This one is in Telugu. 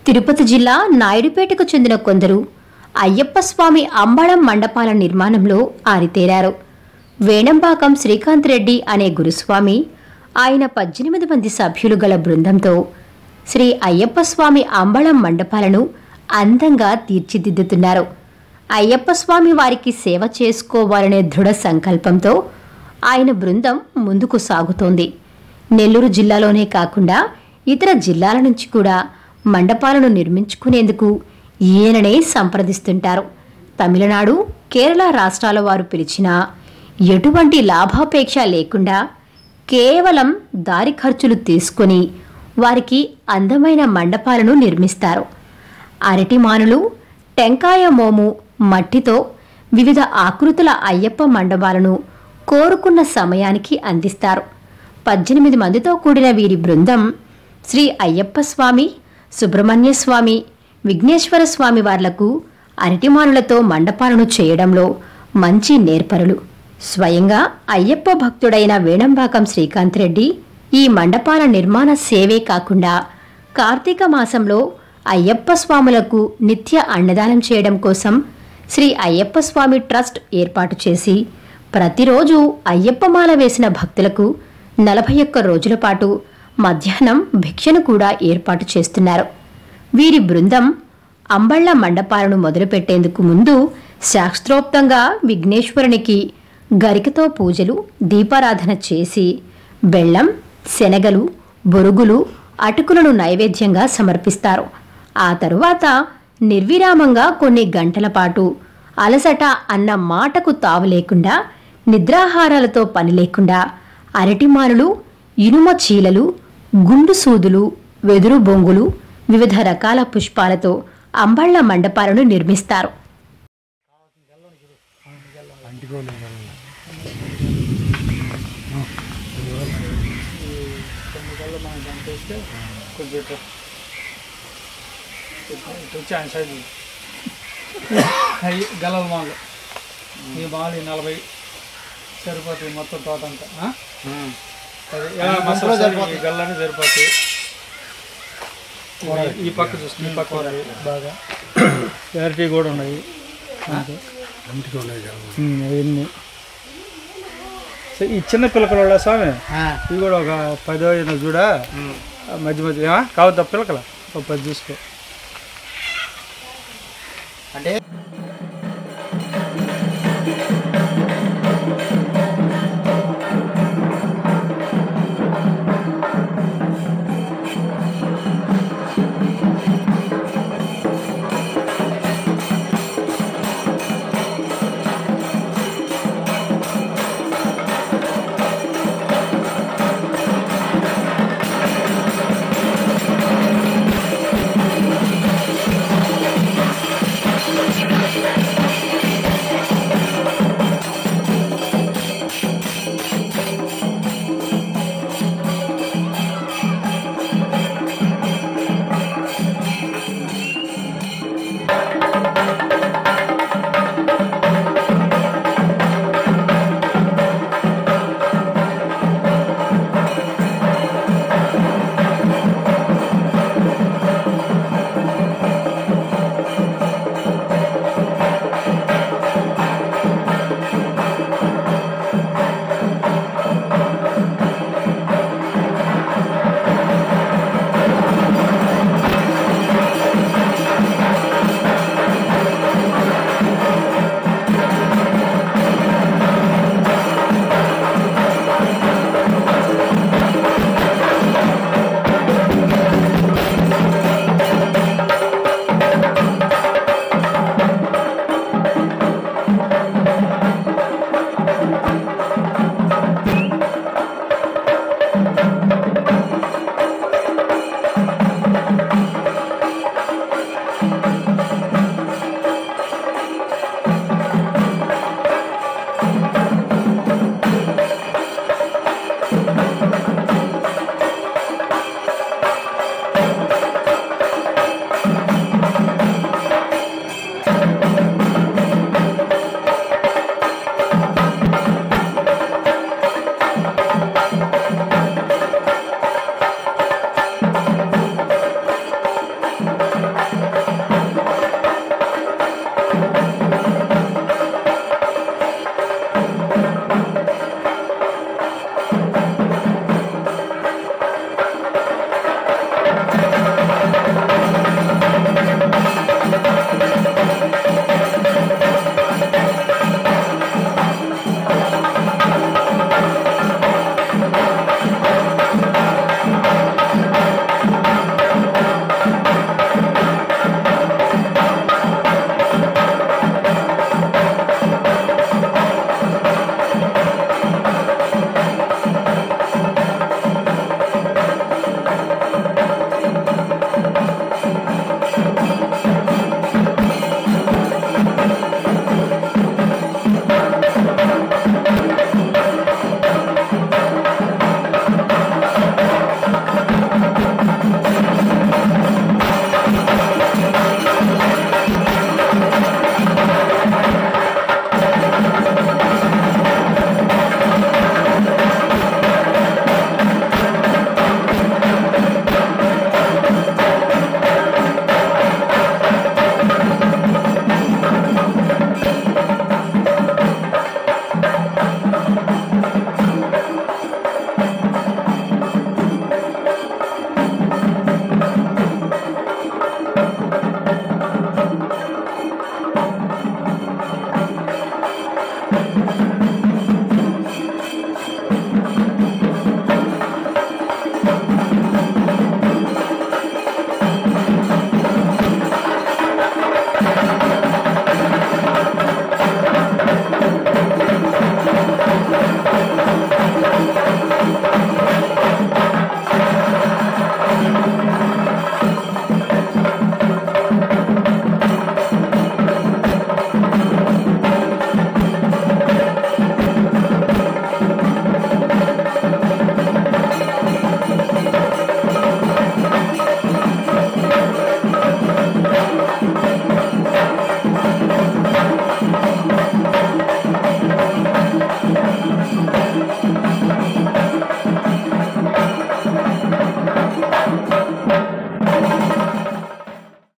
తిరుపతి జిల్లా నాయుడుపేటకు చెందిన కొందరు అయ్యప్ప స్వామి అంబళం మండపాల నిర్మాణంలో ఆరితేరారు వేణంబాకం శ్రీకాంత్ రెడ్డి అనే గురుస్వామి ఆయన పద్దెనిమిది మంది సభ్యులు గల బృందంతో శ్రీ అయ్యప్ప స్వామి అంబళం మండపాలను అందంగా తీర్చిదిద్దుతున్నారు అయ్యప్ప స్వామి వారికి సేవ చేసుకోవాలనే దృఢ సంకల్పంతో ఆయన బృందం ముందుకు సాగుతోంది నెల్లూరు జిల్లాలోనే కాకుండా ఇతర జిల్లాల నుంచి కూడా మండపాలను నిర్మించుకునేందుకు ఈయననే సంప్రదిస్తుంటారు తమిళనాడు కేరళ రాష్ట్రాల వారు పిలిచిన ఎటువంటి లాభాపేక్ష లేకుండా కేవలం దారి ఖర్చులు తీసుకొని వారికి అందమైన మండపాలను నిర్మిస్తారు అరటిమానులు టెంకాయ మోము మట్టితో వివిధ ఆకృతుల అయ్యప్ప మండపాలను కోరుకున్న సమయానికి అందిస్తారు పద్దెనిమిది మందితో కూడిన వీరి బృందం శ్రీ అయ్యప్ప స్వామి సుబ్రహ్మణ్య స్వామి విఘ్నేశ్వర స్వామి వార్లకు అరటిమానులతో మండపాలను చేయడంలో మంచి నేర్పరులు స్వయంగా అయ్యప్ప భక్తుడైన వేణంబాకం శ్రీకాంత్ రెడ్డి ఈ మండపాల నిర్మాణ సేవే కాకుండా కార్తీక మాసంలో అయ్యప్ప స్వాములకు నిత్య అన్నదానం చేయడం కోసం శ్రీ అయ్యప్ప స్వామి ట్రస్ట్ ఏర్పాటు చేసి ప్రతిరోజు అయ్యప్పమాల వేసిన భక్తులకు నలభై ఒక్క రోజుల పాటు మధ్యాహ్నం భిక్షను కూడా ఏర్పాటు చేస్తున్నారు వీరి బృందం అంబళ్ళ మండపాలను మొదలుపెట్టేందుకు ముందు శాస్త్రోక్తంగా విఘ్నేశ్వరునికి గరికతో పూజలు దీపారాధన చేసి బెల్లం శనగలు బొరుగులు అటుకులను నైవేద్యంగా సమర్పిస్తారు ఆ తరువాత నిర్విరామంగా కొన్ని గంటల పాటు అలసట అన్న మాటకు తావు లేకుండా నిద్రాహారాలతో పని లేకుండా అరటిమానులు ఇనుమ చీలలు గుండు సూదులు వెదురు బొంగులు వివిధ రకాల పుష్పాలతో అంబళ్ళ మండపాలను నిర్మిస్తారు కొంచెం ఇటు ఇటు వచ్చి ఆయన సైజు అవి గలల మాలు ఈ మాలు ఈ నలభై సరిపోతాయి మొత్తం తోట అంతా ఆ? అదే ఎలా మసాలా ఈ గల్లనే సరిపోతాయి ఈ- ఈ పక్క చూస్తే ఈ పక్క ఉన్నాయి బాగా క్లారిటీ కూడా ఉన్నాయి అంతే. ఉమ్, అవన్నీ సరే, ఈ చిన్న పిల్లకల స్వామి ఇవి కూడా ఒక పదో ఎన్నో చూడా ఆ మధ్య మధ్య కావద్దా పిల్లకల ఒక పది చూసుకో అంటే